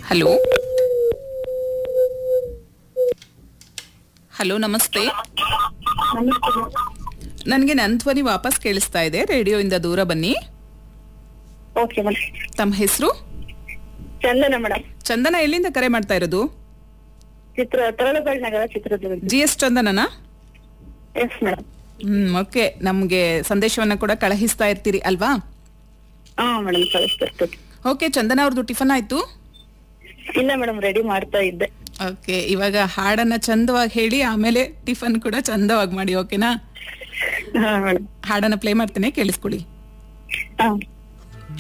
hello hello ನಮಸ್ತೆ ನಮಸ್ತೆ ನನಗೆ ನನ್ನ ಧ್ವನಿ ವಾಪಸ್ ಕೇಳಿಸ್ತಾ ಇದೆ ರೇಡಿಯೋಯಿಂದ ದೂರ ಬನ್ನಿ ಓಕೆ ಮೇಡಮ್ ತಮ್ಮ ಹೆಸರು ಚಂದನ ಮೇಡಮ್ ಚಂದನ ಎಲ್ಲಿಂದ ಕರೆ ಮಾಡ್ತಾ ಇರೋದು ಚಿತ್ರ Taralabalu Nagara Chitradurga G S Chandana S madam hmm okay ನಮ್ಗೆ ಸಂದೇಶವನ್ನ ಕೂಡ ಕಳುಹಿಸ್ತಾ ಇರ್ತೀರಿ ಅಲ್ವಾ ಹಾ ಮೇಡಮ್ ಕಳಿಸ್ತಿರ್ತೀನಿ ಓಕೆ ಚಂದನ ಅವ್ರದ್ದು ಟಿಫನ್ ಆಯ್ತು ಇಲ್ಲ ಮೇಡಮ್ ರೆಡಿ ಮಾಡ್ತಾ ಇದ್ದೆ ಓಕೆ ಇವಾಗ ಹಾಡನ್ನ ಚಂದವಾಗಿ ಹೇಳಿ ಆಮೇಲೆ ಟಿಫನ್ ಕೂಡ ಚಂದವಾಗಿ ಮಾಡಿ ಓಕೆನಾ ಹಾ ಮೇಡಮ್ ಹಾಡನ್ನ ಪ್ಲೇ ಮಾಡ್ತೇನೆ ಕೇಳಿಸ್ಕೊಳ್ಳಿ ಹಾ